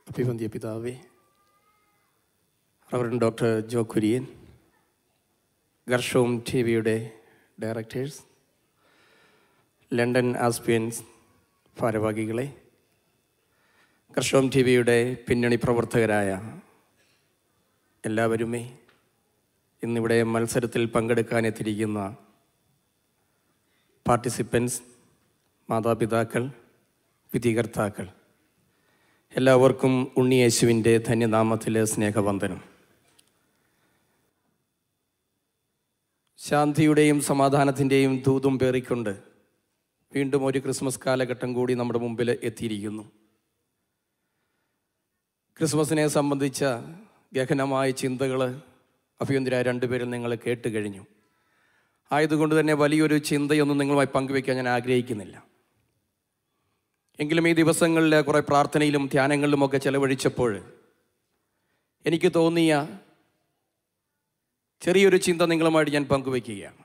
അഭിവന്ധ്യ പിതാവേ reverend doctor Jo Kurian Gershom T വിയുടെ directors London Asaphians ഭാരവാഹികളെ ഗർഷോം ടി വിയുടെ പിന്നണി പ്രവർത്തകരായ എല്ലാവരുമേ ഇന്നിവിടെ മത്സരത്തിൽ പങ്കെടുക്കാനെത്തിയിരിക്കുന്ന പാർട്ടിസിപ്പൻസ് മാതാപിതാക്കൾ വിധികർത്താക്കൾ എല്ലാവർക്കും ഉണ്ണിയേശുവിൻ്റെ ധന്യനാമത്തിലെ സ്നേഹവന്ദനം ശാന്തിയുടെയും സമാധാനത്തിൻ്റെയും ദൂതും പേറിക്കൊണ്ട് വീണ്ടും ഒരു ക്രിസ്മസ് കാലഘട്ടം കൂടി നമ്മുടെ മുമ്പിൽ എത്തിയിരിക്കുന്നു ക്രിസ്മസിനെ സംബന്ധിച്ച ഗഹനമായ ചിന്തകൾ അഭ്യന്തര രണ്ടുപേരും നിങ്ങൾ കേട്ട് കഴിഞ്ഞു ആയതുകൊണ്ട് തന്നെ വലിയൊരു ചിന്തയൊന്നും നിങ്ങളുമായി പങ്കുവയ്ക്കാൻ ഞാൻ ആഗ്രഹിക്കുന്നില്ല എങ്കിലും ഈ ദിവസങ്ങളിൽ കുറേ പ്രാർത്ഥനയിലും ധ്യാനങ്ങളിലുമൊക്കെ ചെലവഴിച്ചപ്പോൾ എനിക്ക് തോന്നിയ ചെറിയൊരു ചിന്ത നിങ്ങളുമായിട്ട് ഞാൻ പങ്കുവയ്ക്കുകയാണ്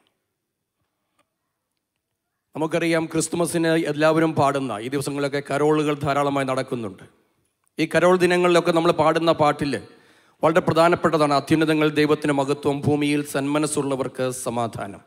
നമുക്കറിയാം ക്രിസ്തുമസിന് എല്ലാവരും പാടുന്ന ഈ ദിവസങ്ങളിലൊക്കെ കരോളുകൾ ധാരാളമായി നടക്കുന്നുണ്ട് ഈ കരോൾ ദിനങ്ങളിലൊക്കെ നമ്മൾ പാടുന്ന പാട്ടിൽ വളരെ പ്രധാനപ്പെട്ടതാണ് അത്യുന്നതങ്ങൾ ദൈവത്തിന് മഹത്വം ഭൂമിയിൽ സന്മനസ്സുള്ളവർക്ക് സമാധാനം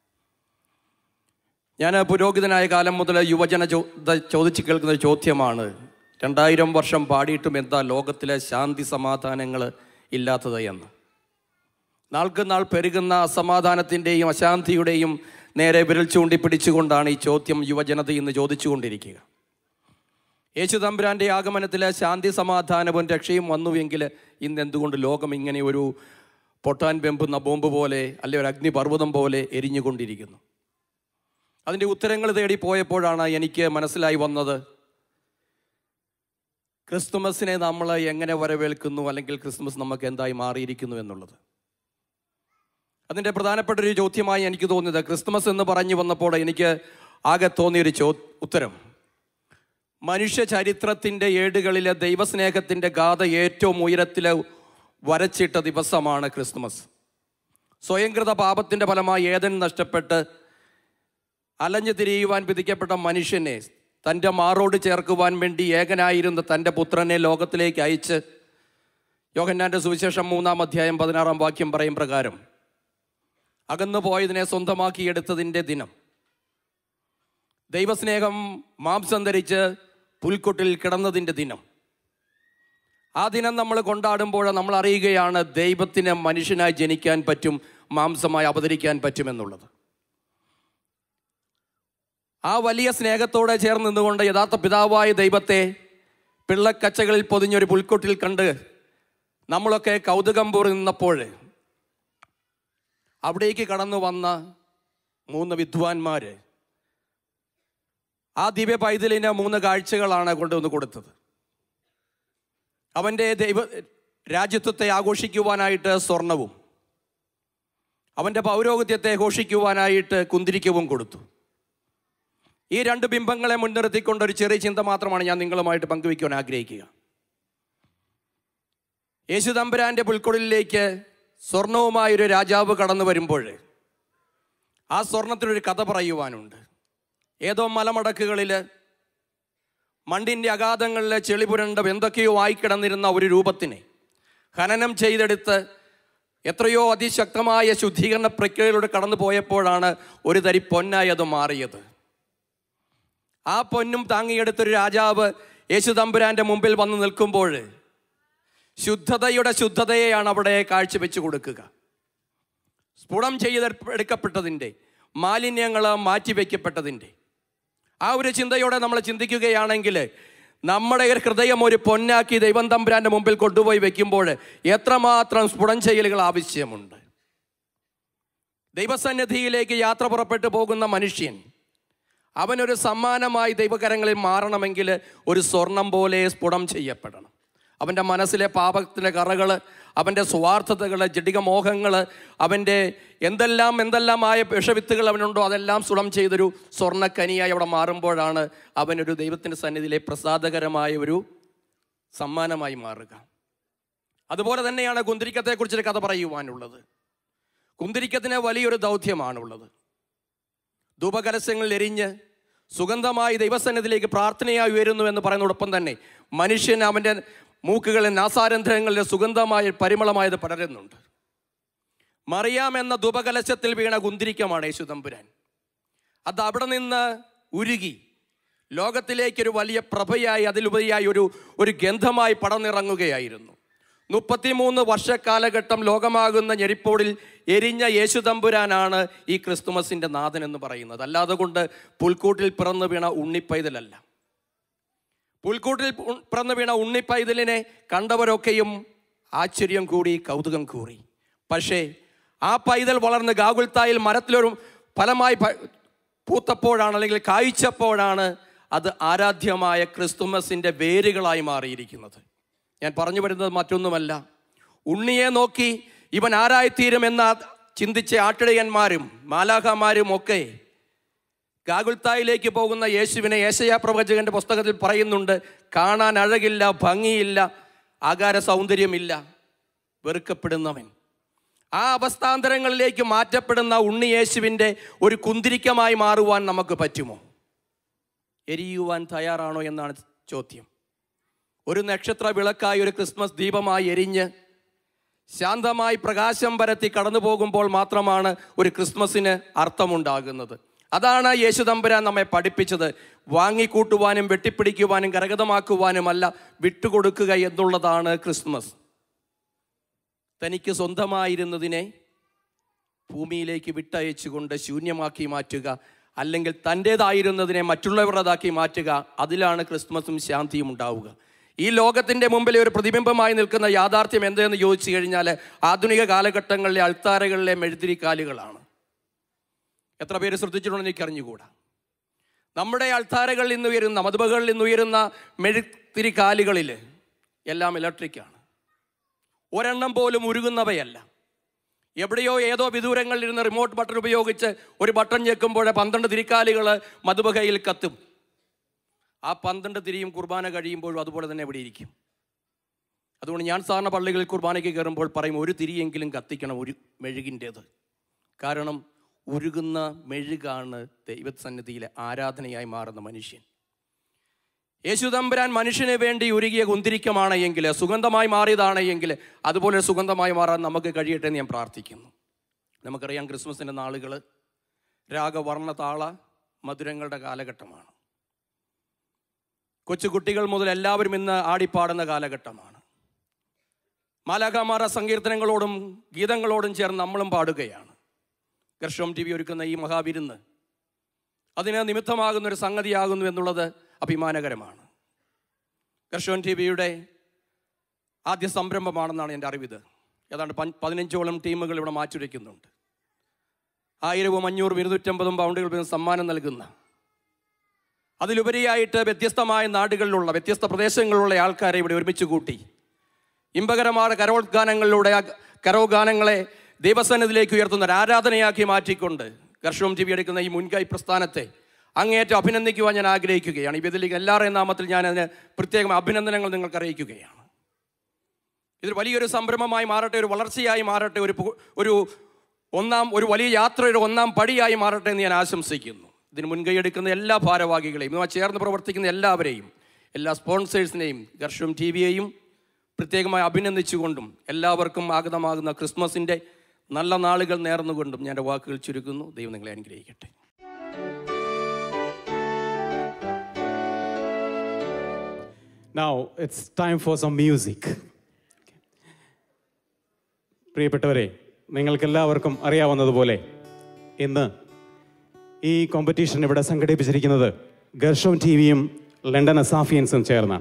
ഞാൻ പുരോഹിതനായ കാലം മുതൽ യുവജന ചോ ദ- ചോദിച്ചു കേൾക്കുന്ന ഒരു ചോദ്യമാണ് രണ്ടായിരം വർഷം പാടിയിട്ടും എന്താ ലോകത്തിലെ ശാന്തി സമാധാനങ്ങൾ ഇല്ലാത്തത് എന്ന് നാൾക്ക് നാൾ പെരുകുന്ന അസമാധാനത്തിൻ്റെയും അശാന്തിയുടെയും നേരെ വിരൽ ചൂണ്ടി പിടിച്ചുകൊണ്ടാണ് ഈ ചോദ്യം യുവജനത ഇന്ന് ചോദിച്ചുകൊണ്ടിരിക്കുക യേശു തമ്പുരാൻ്റെ ആഗമനത്തിലെ ശാന്തി സമാധാനവും രക്ഷയും വന്നുവെങ്കിൽ ഇന്ന് എന്തുകൊണ്ട് ലോകം ഇങ്ങനെ ഒരു പൊട്ടാൻ വെമ്പുന്ന ബോംബ് പോലെ അല്ലെ ഒരു അഗ്നിപർവ്വതം പോലെ എരിഞ്ഞുകൊണ്ടിരിക്കുന്നു അതിൻ്റെ ഉത്തരങ്ങൾ തേടി പോയപ്പോഴാണ് എനിക്ക് മനസ്സിലായി വന്നത് ക്രിസ്തുമസിനെ നമ്മൾ എങ്ങനെ വരവേൽക്കുന്നു അല്ലെങ്കിൽ ക്രിസ്മസ് നമുക്ക് എന്തായി മാറിയിരിക്കുന്നു എന്നുള്ളത് അതിൻ്റെ പ്രധാനപ്പെട്ട ഒരു ചോദ്യമായി എനിക്ക് തോന്നിയത് ക്രിസ്തുമസ് എന്ന് പറഞ്ഞു വന്നപ്പോൾ എനിക്ക് ആകെ തോന്നിയൊരു ചോ ഉത്തരം മനുഷ്യ ചരിത്രത്തിൻ്റെ ഏടുകളിലെ ദൈവസ്നേഹത്തിൻ്റെ ഗാഥ ഏറ്റവും ഉയരത്തിൽ വരച്ചിട്ട ദിവസമാണ് ക്രിസ്തുമസ് സ്വയംകൃത പാപത്തിൻ്റെ ഫലമായി ഏതൻ നഷ്ടപ്പെട്ട് അലഞ്ഞു തിരിയുവാൻ വിധിക്കപ്പെട്ട മനുഷ്യനെ തൻ്റെ മാറോട് ചേർക്കുവാൻ വേണ്ടി ഏകനായിരുന്ന തൻ്റെ പുത്രനെ ലോകത്തിലേക്ക് അയച്ച് യോഹന്നാൻ്റെ സുവിശേഷം മൂന്നാം അധ്യായം പതിനാറാം വാക്യം പറയും പ്രകാരം അകന്നു പോയതിനെ സ്വന്തമാക്കിയെടുത്തതിൻ്റെ ദിനം ദൈവസ്നേഹം മാംസം ധരിച്ച് പുൽക്കൊട്ടിൽ കിടന്നതിൻ്റെ ദിനം ആ ദിനം നമ്മൾ കൊണ്ടാടുമ്പോൾ നമ്മൾ അറിയുകയാണ് ദൈവത്തിന് മനുഷ്യനായി ജനിക്കാൻ പറ്റും മാംസമായി അവതരിക്കാൻ പറ്റുമെന്നുള്ളത് ആ വലിയ സ്നേഹത്തോടെ ചേർന്ന് നിന്നുകൊണ്ട് യഥാർത്ഥ പിതാവായ ദൈവത്തെ പിള്ളക്കച്ചകളിൽ പൊതിഞ്ഞൊരു പുൽക്കൊട്ടിൽ കണ്ട് നമ്മളൊക്കെ കൗതുകം പൂറി നിന്നപ്പോൾ അവിടേക്ക് കടന്നു വന്ന മൂന്ന് വിദ്വാൻമാര് ആ ദിവ്യ പൈതലിന് മൂന്ന് കാഴ്ചകളാണ് കൊണ്ടുവന്ന് കൊടുത്തത് അവൻ്റെ ദൈവ രാജ്യത്വത്തെ ആഘോഷിക്കുവാനായിട്ട് സ്വർണവും അവൻ്റെ പൗരോഹിത്യത്തെ ഘോഷിക്കുവാനായിട്ട് കുന്തിരിക്കവും കൊടുത്തു ഈ രണ്ട് ബിംബങ്ങളെ മുൻനിർത്തിക്കൊണ്ട് ഒരു ചെറിയ ചിന്ത മാത്രമാണ് ഞാൻ നിങ്ങളുമായിട്ട് പങ്കുവയ്ക്കുവാൻ ആഗ്രഹിക്കുക യേശു തമ്പുരാൻ്റെ പുൽക്കൊടിലേക്ക് സ്വർണവുമായ ഒരു രാജാവ് കടന്നു വരുമ്പോൾ ആ സ്വർണത്തിനൊരു കഥ പറയുവാനുണ്ട് ഏതോ മലമടക്കുകളിൽ മണ്ടിൻ്റെ അഗാധങ്ങളിൽ ചെളിപുരണ്ട എന്തൊക്കെയോ ആയിക്കിടന്നിരുന്ന ഒരു രൂപത്തിനെ ഖനനം ചെയ്തെടുത്ത് എത്രയോ അതിശക്തമായ ശുദ്ധീകരണ പ്രക്രിയയിലൂടെ കടന്നു പോയപ്പോഴാണ് ഒരു തരി പൊന്നായി അത് മാറിയത് ആ പൊന്നും താങ്ങിയെടുത്തൊരു രാജാവ് യേശു തമ്പുരാൻ്റെ മുമ്പിൽ വന്ന് നിൽക്കുമ്പോൾ ശുദ്ധതയുടെ ശുദ്ധതയെയാണ് അവിടെ കാഴ്ചവെച്ച് കൊടുക്കുക സ്ഫുടം ചെയ്തെടുക്കപ്പെട്ടതിൻ്റെ മാലിന്യങ്ങൾ മാറ്റിവെക്കപ്പെട്ടതിൻ്റെ ആ ഒരു ചിന്തയോടെ നമ്മൾ ചിന്തിക്കുകയാണെങ്കിൽ നമ്മുടെ ഒരു ഹൃദയം ഒരു പൊന്നാക്കി ദൈവം തമ്പുരാൻ്റെ മുമ്പിൽ കൊണ്ടുപോയി വെക്കുമ്പോൾ എത്രമാത്രം സ്ഫുടം ചെയ്യലുകൾ ആവശ്യമുണ്ട് ദൈവസന്നിധിയിലേക്ക് യാത്ര പുറപ്പെട്ടു പോകുന്ന മനുഷ്യൻ അവനൊരു സമ്മാനമായി ദൈവകരങ്ങളിൽ മാറണമെങ്കിൽ ഒരു സ്വർണം പോലെ സ്ഫുടം ചെയ്യപ്പെടണം അവൻ്റെ മനസ്സിലെ പാപത്തിൻ്റെ കറകൾ അവൻ്റെ സ്വാർത്ഥതകൾ ജഡികമോഹങ്ങൾ അവൻ്റെ എന്തെല്ലാം എന്തെല്ലാമായ വിഷവിത്തുകൾ അവനുണ്ടോ അതെല്ലാം സുളം ചെയ്തൊരു സ്വർണ്ണക്കനിയായി അവിടെ മാറുമ്പോഴാണ് അവനൊരു ദൈവത്തിൻ്റെ സന്നിധിയിലെ പ്രസാദകരമായ ഒരു സമ്മാനമായി മാറുക അതുപോലെ തന്നെയാണ് കുന്തിരിക്കത്തെക്കുറിച്ചൊരു കഥ പറയുവാനുള്ളത് കുന്തിരിക്കത്തിന് വലിയൊരു ദൗത്യമാണുള്ളത് ധൂപകലശങ്ങളിൽ എരിഞ്ഞ് സുഗന്ധമായി ദൈവസന്നിധിയിലേക്ക് പ്രാർത്ഥനയായി ഉയരുന്നു എന്ന് പറയുന്നതോടൊപ്പം തന്നെ മനുഷ്യൻ അവൻ്റെ മൂക്കുകളിൽ നാസാരന്ധ്രങ്ങളിൽ സുഗന്ധമായ പരിമളമായത് പടരുന്നുണ്ട് മറിയാം എന്ന ദുപകലശത്തിൽ വീണ കുന്തിരിക്കമാണ് യേശു തമ്പുരാൻ അത് അവിടെ നിന്ന് ഉരുകി ലോകത്തിലേക്കൊരു വലിയ പ്രഭയായി അതിലുപരിയായി ഒരു ഒരു ഗന്ധമായി പടന്നിറങ്ങുകയായിരുന്നു മുപ്പത്തിമൂന്ന് വർഷക്കാലഘട്ടം ലോകമാകുന്ന ഞെരിപ്പോടിൽ എരിഞ്ഞ യേശു തമ്പുരാനാണ് ഈ ക്രിസ്തുമസിൻ്റെ നാഥൻ എന്ന് പറയുന്നത് അല്ലാതെ കൊണ്ട് പുൽക്കൂട്ടിൽ പിറന്നു വീണ ഉണ്ണിപ്പൈതലല്ല പുൽക്കൂട്ടിൽ ഉ- പിറന്നു വീണ ഉണ്ണിപ്പൈതലിനെ കണ്ടവരൊക്കെയും ആശ്ചര്യം കൂടി കൗതുകം കൂറി പക്ഷേ ആ പൈതൽ വളർന്ന് ഗാഗുൽത്തായിൽ മരത്തിലൊരു ഫലമായി പ- പൂത്തപ്പോഴാണ് അല്ലെങ്കിൽ കായ്ച്ചപ്പോഴാണ് അത് ആരാധ്യമായ ക്രിസ്തുമസിൻ്റെ വേരുകളായി മാറിയിരിക്കുന്നത് ഞാൻ പറഞ്ഞു വരുന്നത് മറ്റൊന്നുമല്ല ഉണ്ണിയെ നോക്കി ഇവൻ ആരായിത്തീരുമെന്ന ചിന്തിച്ച ആട്ടിടയന്മാരും മാലാഖമാരും ഒക്കെ ഗാഗുൽത്തായിലേക്ക് പോകുന്ന യേശുവിനെ ഏശയാ പ്രവചകന്റെ പുസ്തകത്തിൽ പറയുന്നുണ്ട് കാണാൻ അഴകില്ല ഭംഗിയില്ല ആകാര സൗന്ദര്യമില്ല വെറുക്കപ്പെടുന്നവൻ ആ അവസ്ഥാന്തരങ്ങളിലേക്ക് മാറ്റപ്പെടുന്ന ഉണ്ണി യേശുവിൻ്റെ ഒരു കുന്തിരിക്കമായി മാറുവാൻ നമുക്ക് പറ്റുമോ എരിയുവാൻ തയ്യാറാണോ എന്നാണ് ചോദ്യം ഒരു നക്ഷത്ര വിളക്കായി ഒരു ക്രിസ്മസ് ദീപമായി എരിഞ്ഞ് ശാന്തമായി പ്രകാശം പരത്തി കടന്നു പോകുമ്പോൾ മാത്രമാണ് ഒരു ക്രിസ്മസിന് അർത്ഥമുണ്ടാകുന്നത് അതാണ് യേശു തമ്പുരാൻ നമ്മെ പഠിപ്പിച്ചത് വാങ്ങിക്കൂട്ടുവാനും വെട്ടിപ്പിടിക്കുവാനും കരഗതമാക്കുവാനുമല്ല വിട്ടുകൊടുക്കുക എന്നുള്ളതാണ് ക്രിസ്മസ് തനിക്ക് സ്വന്തമായിരുന്നതിനെ ഭൂമിയിലേക്ക് വിട്ടയച്ചുകൊണ്ട് ശൂന്യമാക്കി മാറ്റുക അല്ലെങ്കിൽ തൻ്റേതായിരുന്നതിനെ മറ്റുള്ളവരുടേതാക്കി മാറ്റുക അതിലാണ് ക്രിസ്മസും ശാന്തിയും ഉണ്ടാവുക ഈ ലോകത്തിൻ്റെ മുമ്പിൽ ഒരു പ്രതിബിംബമായി നിൽക്കുന്ന യാഥാർത്ഥ്യം എന്തെന്ന് ചോദിച്ചു കഴിഞ്ഞാൽ ആധുനിക കാലഘട്ടങ്ങളിലെ അൾത്താരകളിലെ മെഴുതിരിക്കാലുകളാണ് എത്ര പേര് ശ്രദ്ധിച്ചിട്ടുണ്ടെന്ന് എനിക്ക് അറിഞ്ഞുകൂടാ നമ്മുടെ അൾത്താരകളിൽ നിന്ന് ഉയരുന്ന മതുബകളിൽ നിന്ന് ഉയരുന്ന മെഴുത്തിരിക്കാലുകളിൽ എല്ലാം ഇലക്ട്രിക്കാണ് ഒരെണ്ണം പോലും ഉരുകുന്നവയല്ല എവിടെയോ ഏതോ വിദൂരങ്ങളിൽ ഇരുന്ന് റിമോട്ട് ബട്ടൺ ഉപയോഗിച്ച് ഒരു ബട്ടൺ ഞെക്കുമ്പോൾ പന്ത്രണ്ട് തിരിക്കാലുകൾ മധുബകയിൽ കത്തും ആ പന്ത്രണ്ട് തിരിയും കുർബാന കഴിയുമ്പോഴും അതുപോലെ തന്നെ ഇവിടെ ഇരിക്കും അതുകൊണ്ട് ഞാൻ സാധാരണ പള്ളികളിൽ കുർബാനയ്ക്ക് കയറുമ്പോൾ പറയും ഒരു തിരിയെങ്കിലും കത്തിക്കണം ഒരു മെഴുകിൻ്റേത് കാരണം ഉരുകുന്ന മെഴുകാണ് ദൈവസന്നിധിയിലെ ആരാധനയായി മാറുന്ന മനുഷ്യൻ യേശുദമ്പുരാൻ മനുഷ്യന് വേണ്ടി ഉരുകിയ കുന്തിരിക്കമാണ് എങ്കിൽ സുഗന്ധമായി മാറിയതാണ് എങ്കിൽ അതുപോലെ സുഗന്ധമായി മാറാൻ നമുക്ക് കഴിയട്ടെ എന്ന് ഞാൻ പ്രാർത്ഥിക്കുന്നു നമുക്കറിയാം ക്രിസ്മസിൻ്റെ നാളുകൾ രാഗവർണ്ണ താള മധുരങ്ങളുടെ കാലഘട്ടമാണ് കൊച്ചുകുട്ടികൾ മുതൽ എല്ലാവരും ഇന്ന് ആടിപ്പാടുന്ന കാലഘട്ടമാണ് മാലാഖമാറ സങ്കീർത്തനങ്ങളോടും ഗീതങ്ങളോടും ചേർന്ന് നമ്മളും പാടുകയാണ് ഗർഷം ടി വി ഒരുക്കുന്ന ഈ മഹാവിരുന്ന് അതിന് നിമിത്തമാകുന്ന ഒരു സംഗതിയാകുന്നു എന്നുള്ളത് അഭിമാനകരമാണ് കർഷകൻ ടി വിയുടെ ആദ്യ സംരംഭമാണെന്നാണ് എൻ്റെ അറിവിത് ഏതാണ്ട് പൻ- പതിനഞ്ചോളം ടീമുകൾ ഇവിടെ മാറ്റുരയ്ക്കുന്നുണ്ട് ആയിരവും അഞ്ഞൂറും ഇരുന്നൂറ്റമ്പതും പൗണ്ടുകൾ വീതം സമ്മാനം നൽകുന്ന അതിലുപരിയായിട്ട് വ്യത്യസ്തമായ നാടുകളിലുള്ള വ്യത്യസ്ത പ്രദേശങ്ങളിലുള്ള ആൾക്കാരെ ഇവിടെ ഒരുമിച്ച് കൂട്ടി ഇമ്പകരമായ കരോൾ ഗാനങ്ങളിലൂടെ ആ കരോ ഗാനങ്ങളെ ദൈവസന്നിധിയിലേക്ക് ഉയർത്തുന്ന ഒരു ആരാധനയാക്കി മാറ്റിക്കൊണ്ട് കർഷകം ടി വി എടുക്കുന്ന ഈ മുൻകൈ പ്രസ്ഥാനത്തെ അങ്ങേയറ്റം അഭിനന്ദിക്കുവാൻ ഞാൻ ആഗ്രഹിക്കുകയാണ് ഈ ഇതിലേക്ക് എല്ലാവരുടെയും നാമത്തിൽ ഞാൻ അതിന് പ്രത്യേകം അഭിനന്ദനങ്ങൾ നിങ്ങൾക്ക് അറിയിക്കുകയാണ് ഇതൊരു വലിയൊരു സംരംഭമായി മാറട്ടെ ഒരു വളർച്ചയായി മാറട്ടെ ഒരു പു- ഒരു ഒന്നാം ഒരു വലിയ യാത്രയുടെ ഒന്നാം പടിയായി മാറട്ടെ എന്ന് ഞാൻ ആശംസിക്കുന്നു ഇതിന് മുൻകൈ എടുക്കുന്ന എല്ലാ ഭാരവാഹികളെയും ഇതുമായി ചേർന്ന് പ്രവർത്തിക്കുന്ന എല്ലാവരെയും എല്ലാ സ്പോൺസേഴ്സിനെയും ഗർഷം ടി വിയെയും പ്രത്യേകമായി അഭിനന്ദിച്ചുകൊണ്ടും എല്ലാവർക്കും ആഗതമാകുന്ന ക്രിസ്മസിൻ്റെ നല്ല നാളുകൾ നേർന്നുകൊണ്ടും ഞാൻ എൻ്റെ വാക്കുകൾ ചുരുക്കുന്നു ദൈവം നിങ്ങളെ അനുഗ്രഹിക്കട്ടെ Now it's time for some music. പ്രിയപ്പെട്ടവരെ നിങ്ങൾക്കെല്ലാവർക്കും അറിയാവുന്നതുപോലെ ഇന്ന് ഈ കോമ്പറ്റീഷൻ ഇവിടെ സംഘടിപ്പിച്ചിരിക്കുന്നത് ഗർഷോം ടി വിയും ലണ്ടൻ അസാഫിയൻസും ചേർന്നാണ്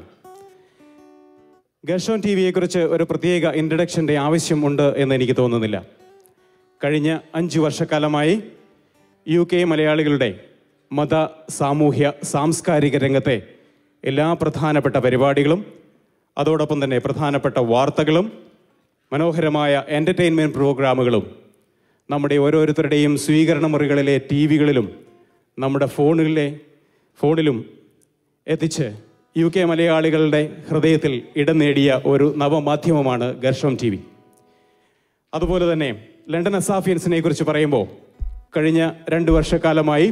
ഗർഷോം ടി വിയെക്കുറിച്ച് ഒരു പ്രത്യേക ഇൻട്രഡക്ഷൻ്റെ ആവശ്യം ഉണ്ട് എന്ന് എനിക്ക് തോന്നുന്നില്ല കഴിഞ്ഞ അഞ്ച് വർഷക്കാലമായി യു കെ മലയാളികളുടെ മത സാമൂഹ്യ സാംസ്കാരിക രംഗത്തെ എല്ലാ പ്രധാനപ്പെട്ട പരിപാടികളും അതോടൊപ്പം തന്നെ പ്രധാനപ്പെട്ട വാർത്തകളും മനോഹരമായ എൻ്റർടൈൻമെൻറ്റ് പ്രോഗ്രാമുകളും നമ്മുടെ ഓരോരുത്തരുടെയും സ്വീകരണ മുറികളിലെ ടി വികളിലും നമ്മുടെ ഫോണിലെ ഫോണിലും എത്തിച്ച് യു കെ മലയാളികളുടെ ഹൃദയത്തിൽ ഇടം നേടിയ ഒരു നവമാധ്യമമാണ് ഗർഷം ടി വി അതുപോലെ തന്നെ ലണ്ടൻ അസാഫിയൻസിനെ കുറിച്ച് പറയുമ്പോൾ കഴിഞ്ഞ രണ്ട് വർഷക്കാലമായി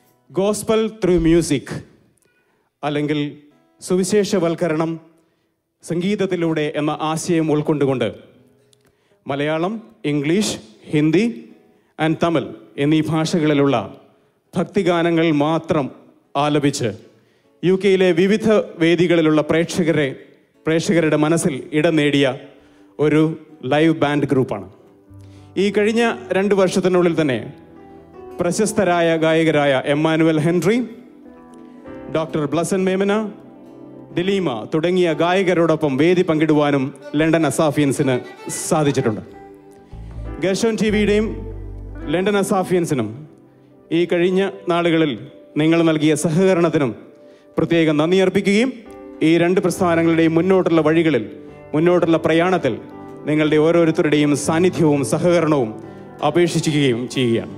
ഗോസ്പൽ ത്രൂ മ്യൂസിക് അല്ലെങ്കിൽ സുവിശേഷവൽക്കരണം സംഗീതത്തിലൂടെ എന്ന ആശയം ഉൾക്കൊണ്ടുകൊണ്ട് മലയാളം ഇംഗ്ലീഷ് ഹിന്ദി ആൻഡ് തമിഴ് എന്നീ ഭാഷകളിലുള്ള ഭക്തിഗാനങ്ങൾ മാത്രം ആലപിച്ച് യു കെയിലെ വിവിധ വേദികളിലുള്ള പ്രേക്ഷകരെ പ്രേക്ഷകരുടെ മനസ്സിൽ ഇടം നേടിയ ഒരു ലൈവ് ബാൻഡ് ഗ്രൂപ്പാണ് ഈ കഴിഞ്ഞ രണ്ട് വർഷത്തിനുള്ളിൽ തന്നെ പ്രശസ്തരായ ഗായകരായ Emmanuel Henry doctor Blesson Memana Dileema തുടങ്ങിയ ഗായകരോടൊപ്പം വേദി പങ്കിടുവാനും ലണ്ടൻ അസാഫിയൻസിന് സാധിച്ചിട്ടുണ്ട് ഗർഷോൻ ടി വിയുടെയും ലണ്ടൻ അസാഫിയൻസിനും ഈ കഴിഞ്ഞ നാളുകളിൽ നിങ്ങൾ നൽകിയ സഹകരണത്തിനും പ്രത്യേകം നന്ദി അർപ്പിക്കുകയും ഈ രണ്ട് പ്രസ്ഥാനങ്ങളുടെയും മുന്നോട്ടുള്ള വഴികളിൽ മുന്നോട്ടുള്ള പ്രയാണത്തിൽ നിങ്ങളുടെ ഓരോരുത്തരുടെയും സാന്നിധ്യവും സഹകരണവും അപേക്ഷിക്കുകയും ചെയ്യുകയാണ്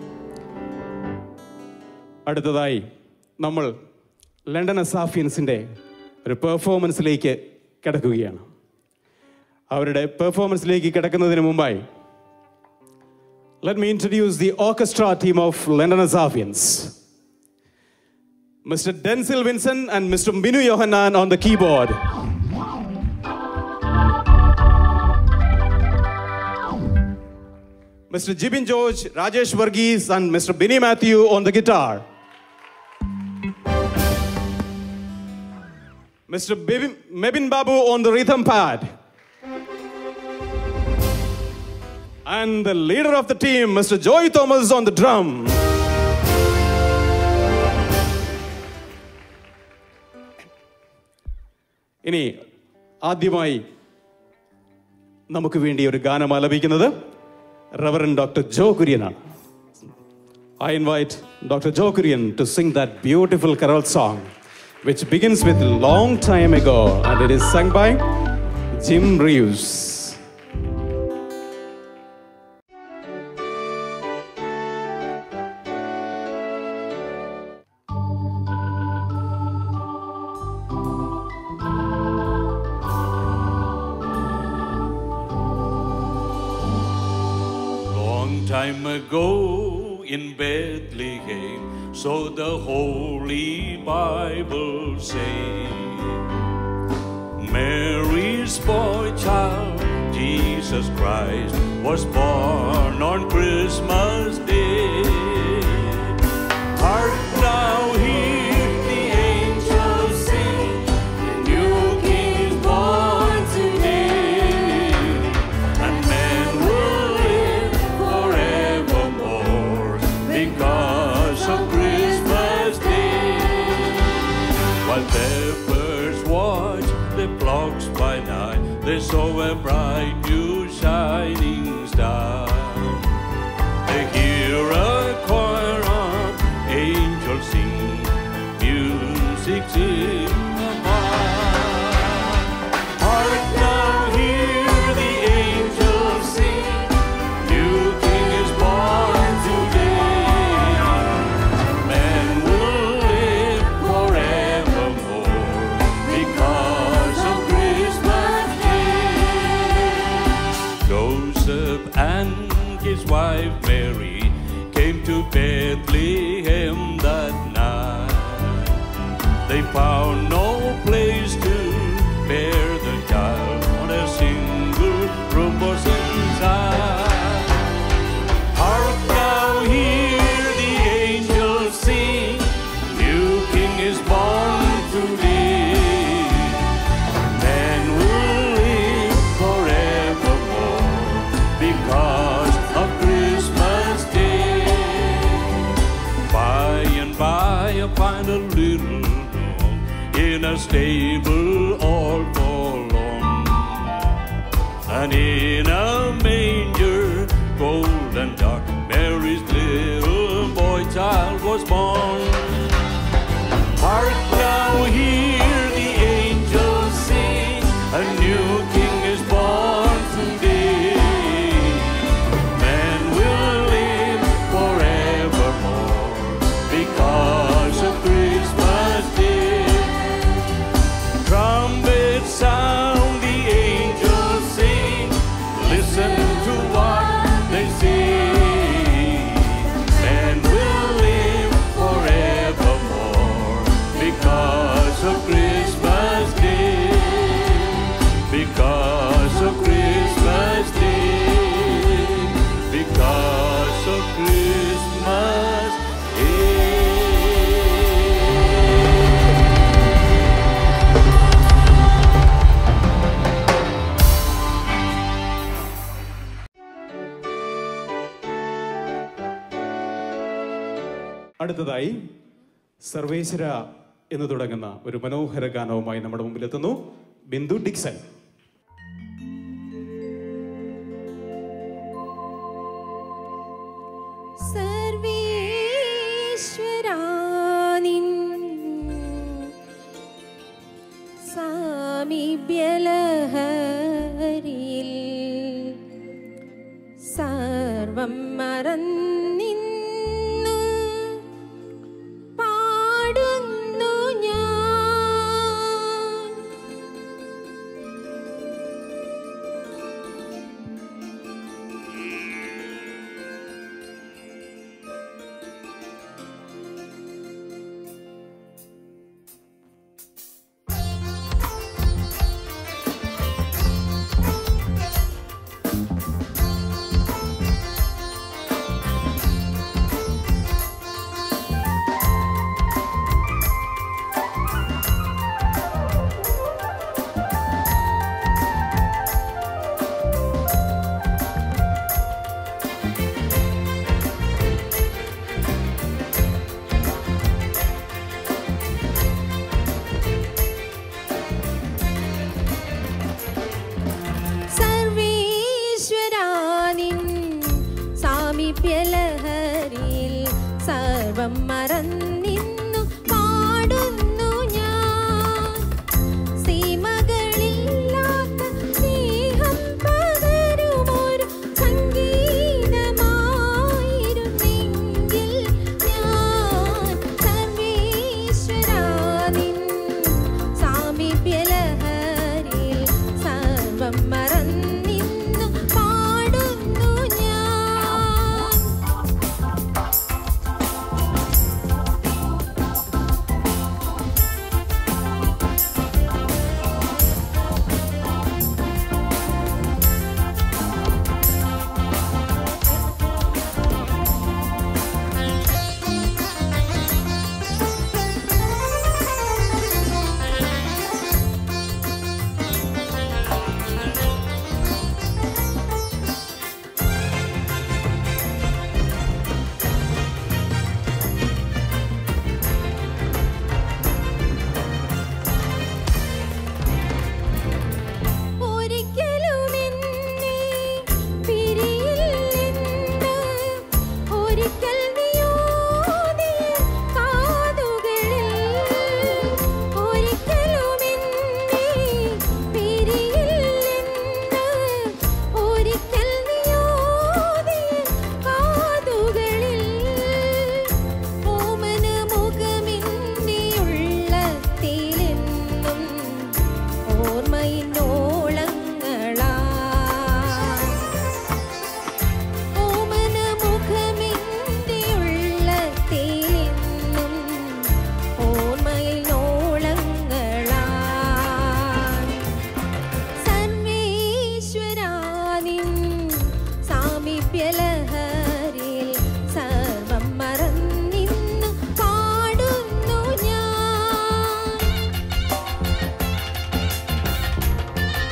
അടുത്തതായി നമ്മൾ ലണ്ടൻ അസാഫിയൻസിൻ്റെ ഒരു പെർഫോമൻസിലേക്ക് കിടക്കുകയാണ് അവരുടെ പെർഫോമൻസിലേക്ക് കിടക്കുന്നതിന് മുമ്പായി let me introduce the orchestra team of London Asaphians mister Denzil Vinson and mister Binu Yohannan on the keyboard Mr. Jibin George, Rajesh Varghese, and Mr. Binny Matthew on the guitar. Mr. Bibin, Mebin Babu on the rhythm pad. And the leader of the team, Mr. Joy Thomas on the drum. ഇനി ആദ്യമായി നമുക്ക് വേണ്ടി ഒരു ഗാനം ആലപിക്കുന്നത് reverend doctor Jo കുര്യനാണ് I invite Dr. Joe Kurian to sing that beautiful carol song, which begins with long time ago, and it is sung by Jim Reeves. Long time ago in Bethlehem, so the Holy Bible say. Mary's boy child, Jesus Christ, was born on Christmas Day. Hark now, hear the angels sing, the new King is born today, and men will live forevermore because of Christmas Day. While shepherds watch the flocks by night, they saw a bright new shining star. They hear a choir of angels sing, music's in the mind. Hark now, hear the angels sing, new King is born today. Men will live forevermore because of Christmas Day. Joseph and his wife Mary came to Bethlehem that night. They found no place to bear the child, not a single room was inside. Hark now, hear the angels sing, new King is born today. Men will live forevermore because of Christmas Day. അടുത്തതായി സർവേശ്വര എന്ന് തുടങ്ങുന്ന ഒരു മനോഹര ഗാനവുമായി നമ്മുടെ മുമ്പിലെത്തുന്നു Bindu Dixon സർവേശ്വരാനിൻ സാമീപ്യലഹരിയിൽ സർവം മറന്നിന്നു പാടുന്നു ഞാൻ സർവേശ്വരാനിൻ സാമീപ്യലഹരിയിൽ സർവം മറന്നിന്നു പാടുന്നു ഞാൻ സീമകളില്ലാത്ത സ്നേഹം പകരുമൊരു സംഗീതമായിരുന്നെങ്കിൽ ഞാൻ സർവേശ്വരാനിൻ സാമീപ്യലഹരിയിൽ സർവം മറന്നിന്നു പാടുന്നു ഞാൻ ഒരിക്കലും എന്നെ പിരിയില്ലെന്ന് ഒരിക്കൽ നീയോതിയ കാതുകളിൽ ഒരിക്കലും എന്നെ പിരിയില്ലെന്ന് ഒരിക്കൽ നീയോതിയ കാതുകളിൽ ഓമന മുഖമിന്റെ ഉള്ളത്തിലെന്നും ഓർമ്മയിന്നോളങ്ങളാ ഓമന മുഖമിന്റെ ഉള്ളത്തിലെന്നും ഓർമ്മയിന്നോളങ്ങളാ സർവേശ്വരാനിൻ സാമീപ്യലഹരിയിൽ സർവം മറന്നിന്നു പാടുന്നു ഞാൻ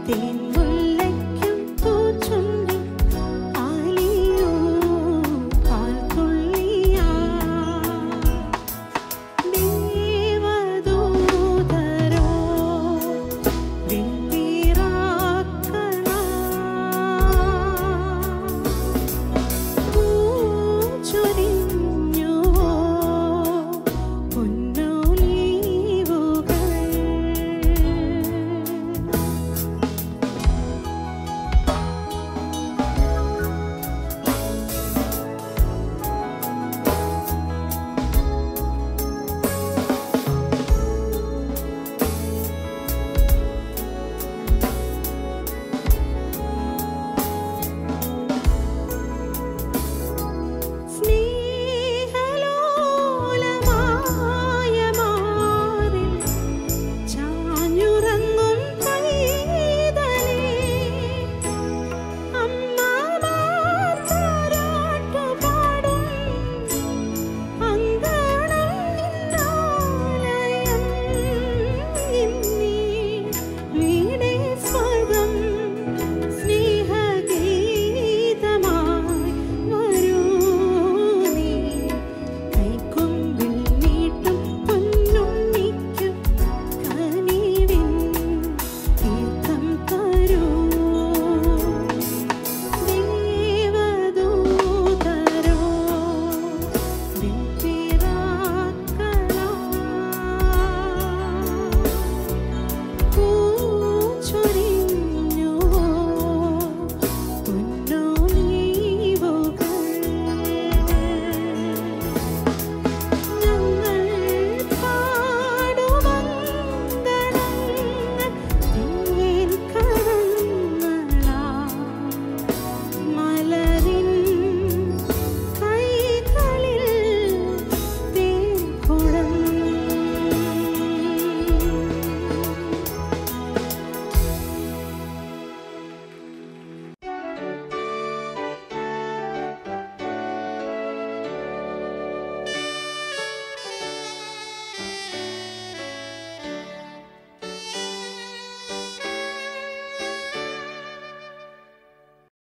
തേൻ